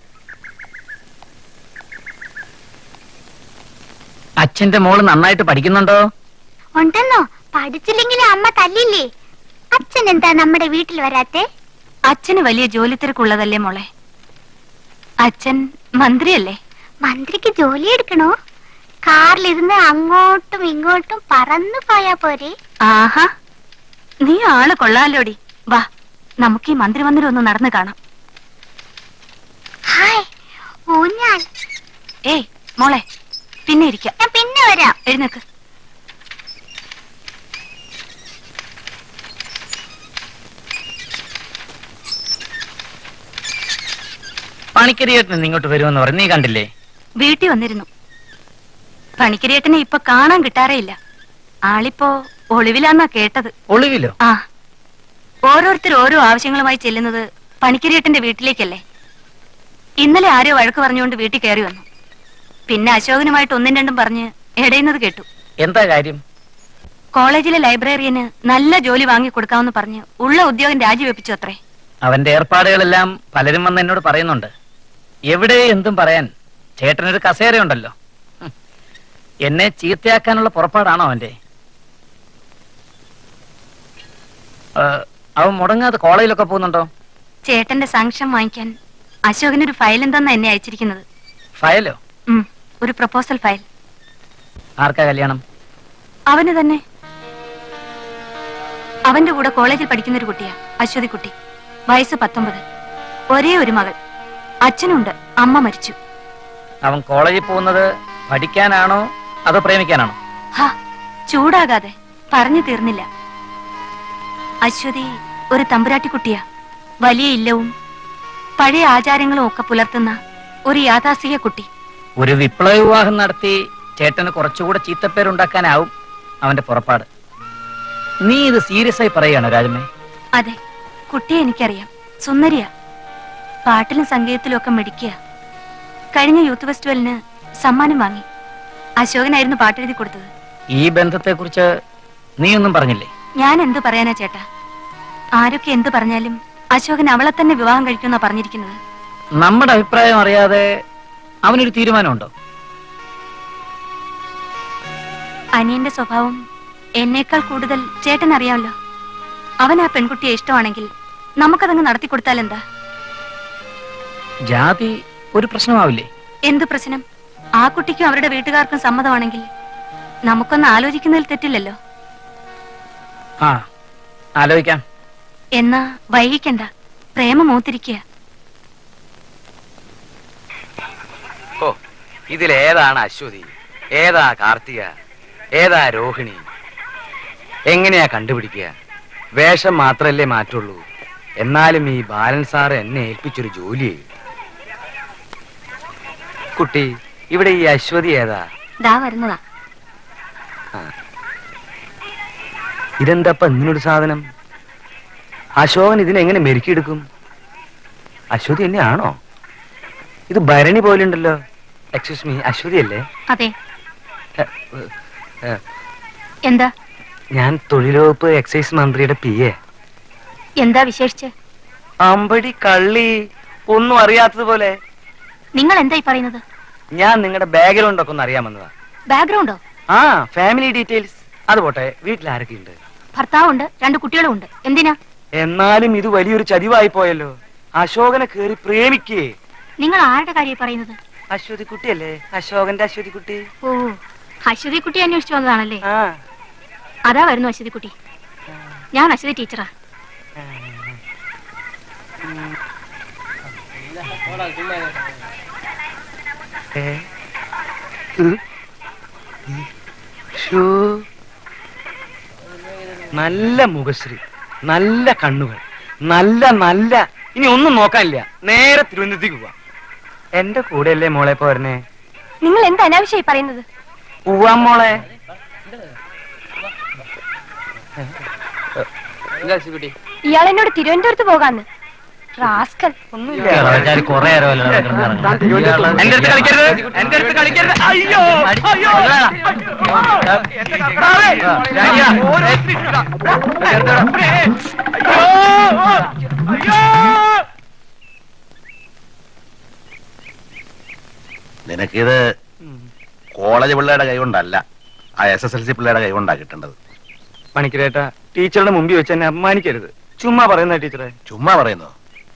അച്ഛന്റെ മോള് നന്നായിട്ട് പഠിക്കുന്നുണ്ടോ ഉണ്ടെന്നോ പഠിച്ചില്ലെങ്കിൽ അമ്മ തല്ലില്ലേ അച്ഛൻ എന്താ നമ്മുടെ വീട്ടിൽ വരാത്തെ അച്ഛന് വലിയ ജോലി തിരക്കുള്ളതല്ലേ മോളെ അച്ഛൻ മന്ത്രിയല്ലേ മന്ത്രിക്ക് ജോലി എടുക്കണോ കാറിലിരുന്ന് അങ്ങോട്ടും ഇങ്ങോട്ടും പറന്നു പോയാ പോരെ ആഹാ നീ ആള് കൊള്ളാലോടി വാ നമുക്ക് ഈ മന്ത്രി മന്ദിരം ഒന്ന് നടന്നു കാണാം ഹായ് ഊഞ്ഞാൽ ഏയ് മോളെ പിന്നെ ഇരിക്കാം ഞാൻ പിന്നെ വരാം എഴുന്നേക്ക് പണിക്കരിയേട്ടൻ ഇങ്ങോട്ട് വരുമെന്ന് പറഞ്ഞു നീ കണ്ടില്ലേ വീട്ടിൽ വന്നിരുന്നു പണിക്കരിയേട്ടനെ ഇപ്പൊ കാണാൻ കിട്ടാറേയില്ല ആളിപ്പോ ഒളിവിലാന്നാ കേട്ടത് ഒളിവിലോ ആ ഓരോരുത്തർ ഓരോ ആവശ്യങ്ങളുമായി ചെല്ലുന്നത് പണിക്കരിയേട്ടന്റെ വീട്ടിലേക്കല്ലേ ഇന്നലെ ആരോ വഴക്ക് പറഞ്ഞുകൊണ്ട് വീട്ടിൽ കയറി വന്നു പിന്നെ അശോകനുമായിട്ട് ഒന്നും രണ്ടും പറഞ്ഞ് ഇടയുന്നത് കേട്ടു എന്താ കാര്യം കോളേജിലെ ലൈബ്രറിയന് നല്ല ജോലി വാങ്ങി കൊടുക്കാമെന്ന് പറഞ്ഞ് ഉള്ള ഉദ്യോഗം രാജിവെപ്പിച്ചു അത്രേ അവന്റെ ഏർപ്പാടുകളെല്ലാം പലരും വന്ന് എന്നോട് പറയുന്നുണ്ട് എവിടെ എന്തും പറയാൻ ചേട്ടനൊരു കസേരയുണ്ടല്ലോ ഹും. എന്നെ ചീത്തയാക്കാനുള്ള പുറപ്പാടാണോ അവന്റെ ആ, അവൻ മുടങ്ങാതെ കോളേജിലൊക്കെ പോകുന്നുണ്ടോ ചേട്ടന്റെ സാങ്ഷൻ വാങ്ങിക്കാൻ അശോകനൊരു ഫയൽ എന്തെന്നാ എന്നെ അയച്ചിരിക്കുന്നത് ഫയലോ ഉം, ഒരു പ്രപ്പോസൽ ഫയൽ ആർക്കാ കല്യാണം അവന് തന്നെ അവന്റെ കൂടെ കോളേജിൽ പഠിക്കുന്ന ഒരു കുട്ടിയാ അശ്വതി കുട്ടി വയസ്സ് പത്തൊമ്പത് ഒരേ ഒരു മകൾ അച്ഛനുണ്ട് അമ്മ മരിച്ചു അവൻ കോളേജിൽ പോകുന്നത് പഠിക്കാനാണോ അതോ പ്രേമിക്കാനാണോ ഹാ ചൂടാകാതെ പറഞ്ഞു തീർന്നില്ല അശ്വതി ഒരു തമ്പുരാട്ടിക്കുട്ടിയാ വലിയ ഇല്ലവും പഴയ ആചാരങ്ങളും ഒക്കെ പുലർത്തുന്ന ഒരു യാഥാസ്ഥിക കുട്ടി ഒരു വിപ്ലവ വിവാഹം നടത്തി ചേട്ടന് കുറച്ചുകൂടെ ചീത്തപ്പേരുണ്ടാക്കാനാവും അവന്റെ പുറപ്പാട് നീ ഇത് സീരിയസ് ആയി പറയുകയാണോ രാജമ്മേ അതെ കുട്ടിയെ എനിക്കറിയാം സുന്ദരിയാ പാട്ടിലും സംഗീതത്തിലും ഒക്കെ മിടിക്കുക കഴിഞ്ഞ യൂത്ത് ഫെസ്റ്റിവലിന് സമ്മാനം വാങ്ങി അശോകനായിരുന്നു പാട്ടെഴുതി കൊടുത്തത് ഈ ബന്ധത്തെക്കുറിച്ച് നീ ഒന്നും പറഞ്ഞില്ലേ ഞാൻ എന്ത് പറയാനാ ചേട്ടാ ആരൊക്കെ എന്ത് പറഞ്ഞാലും അശോകൻ അവളെ തന്നെ വിവാഹം കഴിക്കുമെന്നാ പറഞ്ഞിരിക്കുന്നത് നമ്മുടെ അഭിപ്രായം അറിയാതെ അവനൊരു തീരുമാനമുണ്ടോ അനിയന്റെ സ്വഭാവം എന്നേക്കാൾ കൂടുതൽ ചേട്ടൻ അറിയാമല്ലോ അവൻ ആ പെൺകുട്ടിയെ ഇഷ്ടമാണെങ്കിൽ നമുക്കതങ്ങ് നടത്തി കൊടുത്താൽ എന്താ ജാതി ഒരു പ്രശ്നമാവില്ലേ എന്ത് പ്രശ്നം ആ കുട്ടിക്കും അവരുടെ വീട്ടുകാർക്കും സമ്മതമാണെങ്കിൽ നമുക്കൊന്ന് ആലോചിക്കുന്നതിൽ തെറ്റില്ലല്ലോ ആ ആലോചിക്കാം എന്നാ വൈകിക്കണ്ട പ്രേമ മൂത്തിരിക്കുക ഓ ഇതിലേതാണ് അശ്വതി ഏതാ കാർത്തിക ഏതാ രോഹിണി എങ്ങനെയാ കണ്ടുപിടിക്കുക വേഷം മാത്രല്ലേ മാറ്റുള്ളൂ എന്നാലും ഈ ബാലൻ സാറ് എന്നെ ഏൽപ്പിച്ചൊരു ജോലി കുട്ടി ഇവിടെ ഈ അശ്വതി ഏതാ ദാ വരുന്നതാ ഇതെന്തപ്പ ഇങ്ങനൊരു സാധനം അശോകൻ ഇതിനെങ്ങനെ മെരുക്കിയെടുക്കും അശ്വതി തന്നെയാണോ ഇത് ഭരണി പോലെ ഉണ്ടല്ലോ എക്സ്ക്യൂസ് മീ അശ്വതി അല്ലേ അതെ എ, എ, എന്താ ഞാൻ തൊഴിലുവകുപ്പ് എക്സൈസ് മന്ത്രിയുടെ പി എ എന്താ വിശേഷിച്ച് അമ്പടി കള്ളി ഒന്നും അറിയാത്തതുപോലെ നിങ്ങൾ എന്താ ഈ പറയുന്നത് ഞാൻ നിങ്ങളുടെ ബാക്ക്ഗ്രൗണ്ട് ഒക്കെ ഒന്ന് അറിയാൻ വന്നതാ ബാക്ക്ഗ്രൗണ്ടോ ആ ഫാമിലി ഡീറ്റെയിൽസ് അത് പോട്ടെ വീട്ടിൽ ആരൊക്കെയുണ്ട് ഭർത്താവുണ്ട് രണ്ട് കുട്ടികളും ഉണ്ട് എന്തിനാ എന്നാലും ഇത് വലിയൊരു ചതിവായി പോയല്ലോ അശോകനെ കേറി പ്രേമിക്കേ നിങ്ങൾ ആരുടെ കാര്യം പറയുന്നത് അശ്വതി കുട്ടിയല്ലേ അശോകന്റെ അശ്വതി കുട്ടി ഓ അശ്വതി കുട്ടി അന്വേഷിച്ചു വന്നതാണല്ലേ ആ അതാ വരുന്നു അശ്വതി കുട്ടി ഞാൻ അശ്വതി ടീച്ചറാ ഏ? ഉ? ഷോ. നല്ല മുഖശ്രീ നല്ല കണ്ണുകൾ നല്ല നല്ല ഇനി ഒന്നും നോക്കാനില്ല നേരെ തിരുവനന്തപുരത്തേക്ക് പോവാം എന്റെ കൂടെയല്ലേ മോളെ പോരണേ നിങ്ങൾ എന്താ അനാവശ്യമായി പറയുന്നത് പോവാം മോളെ ഇയാൾ എന്നോട് തിരുവനന്തപുരത്ത് പോകാന്ന് റാസ്കൽ കൊറേ എന്റെ അടുത്ത് കളിക്കരുത് എന്റെ അടുത്ത് കളിക്കരുത് അയ്യോ അയ്യോ എന്റെ കർത്താവേ! രാജാ, ഓരോരുത്തരും ഇതാ. അയ്യോ അയ്യോ നിനക്കിത് കോളേജ് പിള്ളേരുടെ കൈ കൊണ്ടല്ല ആ എസ് എസ് എൽ സി പിള്ളേരുടെ കൈ കൊണ്ടാ കിട്ടേണ്ടത് പണിക്കരേട്ടാ ടീച്ചറുടെ മുമ്പിൽ വെച്ച് എന്നെ അപമാനിക്കരുത് ചുമ്മാ പറയുന്ന ടീച്ചറെ ചുമ്മാ പറയുന്നു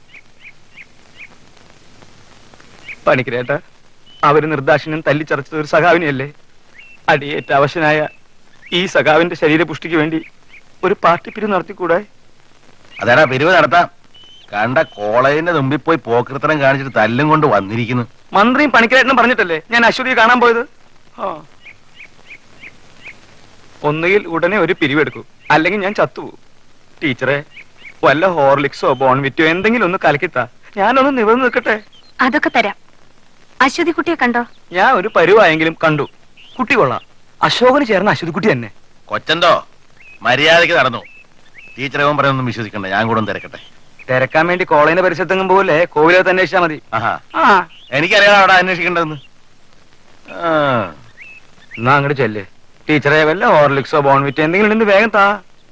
പണിക്കരേട്ടാ അവര് നിർദാക്ഷിണ്യം തല്ലിച്ചറച്ചത് ഒരു സഖാവിനെയല്ലേ അടിയേറ്റ അവശനായ ഈ സഖാവിന്റെ ശരീരപുഷ്ടിക്ക് വേണ്ടി ഒരു പാർട്ടി പിരിവ് നടത്തിക്കൂടെ അതേടാ പിരിവ് നടത്താം കണ്ട കോളേജിന്റെ മുമ്പിൽ പോയി പോക്കൃത്തരം കാണിച്ചിട്ട് തല്ലും കൊണ്ട് വന്നിരിക്കുന്നു മന്ത്രിയും പണിക്കരേട്ടനും പറഞ്ഞിട്ടല്ലേ ഞാൻ അശ്വതിയെ കാണാൻ പോയത് ആ. ഒന്നുകിൽ ഉടനെ ഒരു പിരിവെടുക്കൂ അല്ലെങ്കിൽ ഞാൻ ചത്തുപോകും ടീച്ചറെ വല്ല ഹോർലിക്സോ ബോൺവിറ്റോ എന്തെങ്കിലും ഒന്ന് കലക്കിത്താ ഞാനൊന്ന് നിവർന്ന് നിൽക്കട്ടെ അതൊക്കെ തരാം അശ്വതി കുട്ടിയെ കണ്ടോ ഞാൻ ഒരു പരുവായെങ്കിലും കണ്ടു കുട്ടി കൊള്ളാം അശോകന് ചേർന്ന അശ്വതി കുട്ടി തന്നെ കൊച്ചന്തോ മര്യാദയ്ക്ക് നടന്നു ടീച്ചർ അവൻ പറയുന്നൊന്നും വിശ്വസിക്കണ്ട ഞാൻ കൂടെ ഒന്ന് തിരക്കട്ടെ തിരക്കാൻ വേണ്ടി കോളേജിന്റെ പരിസരത്തെങ്ങും പോലെ കോവിലകത്ത് അന്വേഷിച്ചാ മതി ആഹാ ആ എനിക്കറിയാം അവിടെ അന്വേഷിക്കേണ്ടതെന്ന് ആ എന്നാ അങ്ങോട്ട് ചെല്ല് ടീച്ചറെ വല്ല ഹോർലിക്സോ ബോൺവിറ്റോ എന്തെങ്കിലും ഉണ്ടെങ്കിൽ വേഗം താ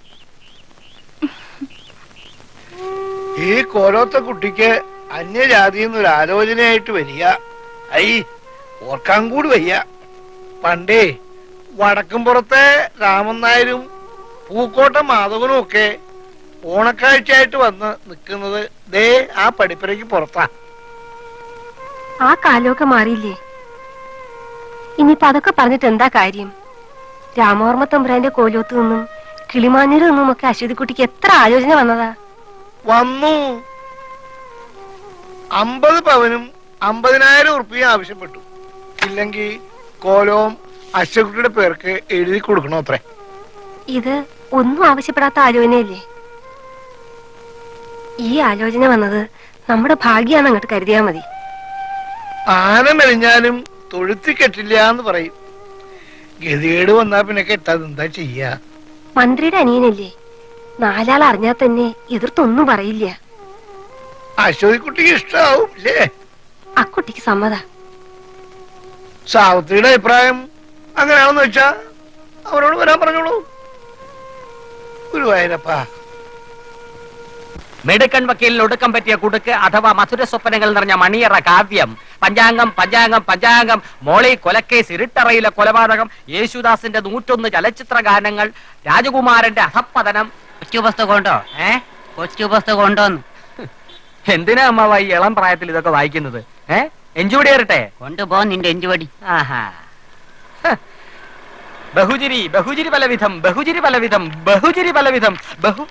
ഈ കോലോത്ത കുട്ടിക്ക് അന്യജാതിയിൽ നിന്ന് ഒരു ആലോചനയായിട്ട് വരിക ഐ ഓർക്കാൻ കൂടി വയ്യ പണ്ടേ വടക്കുംപുറത്തെ രാമൻ നായരും പൂക്കോട്ട മാധവനും ഒക്കെ ഓണക്കാഴ്ചയായിട്ട് വന്ന് നിൽക്കുന്നത് ദേ ആ പടിപ്പുരയ്ക്ക് പുറത്താ ആ കാലമൊക്കെ മാറിയില്ലേ ഇനിയിപ്പൊ അതൊക്കെ പറഞ്ഞിട്ട് എന്താ കാര്യം രാമവർമ്മ തമ്പുരാന്റെ കോലോത്ത് നിന്നും കിളിമാഞ്ഞൂരിൽ നിന്നും ഒക്കെ അശ്വതിക്കുട്ടിക്ക് എത്ര ആലോചന വന്നതാ വന്നു അമ്പത് പവനും അമ്പതിനായിരം ഉറുപ്പിക ആവശ്യപ്പെട്ടു ഇല്ലെങ്കിൽ കോലവും അശ്വകുട്ടിയുടെ പേർക്ക് എഴുതി കൊടുക്കണോ അത്രേ ഇത് ഒന്നും ആവശ്യപ്പെടാത്ത ആലോചനയല്ലേ ഈ ആലോചന വന്നത് നമ്മുടെ ഭാഗ്യാന്ന് അങ്ങോട്ട് കരുതിയാ മതി ആന മെലിഞ്ഞാലും തൊഴുത്തി കെട്ടില്ല എന്ന് പറയും ഗതികേട് വന്നാ പിന്നെ കെട്ടാതെ എന്താ ചെയ്യാ മന്ത്രിയുടെ അനിയനല്ലേ നാലാൾ അറിഞ്ഞാൽ തന്നെ എതിർത്തൊന്നും പറയില്ല അശ്വതിക്കുട്ടിക്ക് ഇഷ്ടാവും അല്ലേ ആ കുട്ടിക്ക് സമ്മത സാവിത്രിയുടെ അഭിപ്രായം അങ്ങനെയാണെന്ന് വെച്ചാ അവരോട് വരാൻ പറഞ്ഞോളൂ ഗുരുവായൂരപ്പാ മെടുക്കൻ വക്കീലിന് ഒടുക്കം പറ്റിയ കുടുക്ക് അഥവാ മധുര സ്വപ്നങ്ങൾ നിറഞ്ഞ മണിയറ കാവ്യം പഞ്ചാംഗം പഞ്ചാംഗം പഞ്ചാംഗം മോളി കൊലക്കേസ് ഇരുട്ടറയിലെ കൊലപാതകം യേശുദാസിന്റെ നൂറ്റൊന്ന് ചലച്ചിത്ര ഗാനങ്ങൾ രാജകുമാരന്റെ അധപ്പതനം കൊച്ചു പുസ്തകം ഉണ്ടോ ഏ കൊച്ചു പുസ്തകം ഉണ്ടോന്ന് എന്തിനാ അമ്മാവ ഈ ഇളം പ്രായത്തിൽ ഇതൊക്കെ വായിക്കുന്നത് ഏ എഞ്ചൂടി കയറട്ടെ കൊണ്ടുപോ നിന്റെ എഞ്ചുവടി ആഹാ ഹ. ബഹുജിരി ബഹുജിരി പലവിധം ബഹുജിരി പലവിധം ബഹുജിരി പലവിധം ബഹു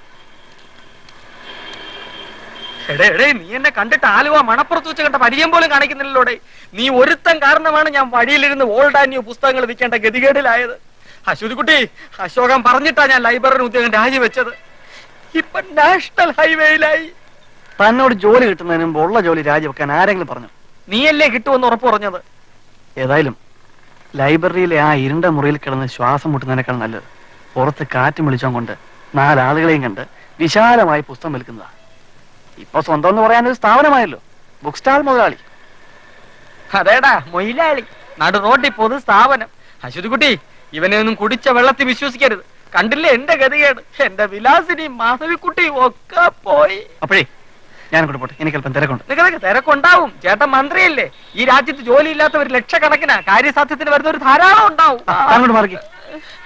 എടേ എടേ നീ എന്നെ കണ്ടിട്ട് ആലുവ മണപ്പുറത്ത് വെച്ച് കണ്ട പരിചയം പോലും കാണിക്കുന്നില്ലല്ലോടെ നീ ഒരുത്തൻ കാരണമാണ് ഞാൻ വഴിയിലിരുന്ന് ഓൾഡ് ആൻഡ് ന്യൂ പുസ്തകങ്ങൾ വിൽക്കേണ്ട ഗതികേടിലായത് അശ്വതിക്കുട്ടി അശോകൻ പറഞ്ഞിട്ടാ ഞാൻ ലൈബ്രറി ഉദ്യോഗം രാജിവെച്ചത് ഇപ്പൊ നാഷണൽ ഹൈവേയിലായി തന്നോട് ജോലി കിട്ടുന്നതിന് മുമ്പ് ഉള്ള ജോലി രാജിവെക്കാൻ ആരെങ്കിലും പറഞ്ഞു നീയല്ലേ കിട്ടുമെന്ന് ഉറപ്പ് പറഞ്ഞത് ഏതായാലും ലൈബ്രറിയിലെ ആ ഇരുണ്ട മുറിയിൽ കിടന്ന് ശ്വാസം മുട്ടുന്നതിനേക്കാൾ നല്ലത് പുറത്ത് കാറ്റും വെളിച്ചം കൊണ്ട് നാലാളുകളെയും കണ്ട് വിശാലമായി പുസ്തകം വിൽക്കുന്നതാ ഇപ്പൊ സ്വന്തം എന്ന് പറയാൻ ഒരു സ്ഥാപനമായല്ലോ ബുക്ക് സ്റ്റാൾ മുതലാളി അതേടാ മൊയിലാളി നടു റോഡിൽ പൊതു സ്ഥാപനം അശ്വതിക്കുട്ടി ഇവനെ ഒന്നും കുടിച്ച വെള്ളത്തിൽ വിശ്വസിക്കരുത് കണ്ടില്ലേ എന്റെ ഗതികേട് എന്റെ വിലാസിനിയും മാധവിക്കുട്ടിയും ഒക്കെ പോയി അപ്പോഴേ ഞാൻ അങ്ങോട്ട് പോട്ടെ എനിക്ക് അല്പം തിരക്കുണ്ട് നിങ്ങളൊക്കെ തിരക്കുണ്ടാവും ചേട്ടൻ മന്ത്രിയല്ലേ ഈ രാജ്യത്ത് ജോലിയില്ലാത്തവർ ലക്ഷക്കണക്കിനാ കാര്യസാധ്യത്തിന് വരുന്ന ഒരു ധാരാളം ഉണ്ടാവും അങ്ങോട്ട് മാറിക്കേ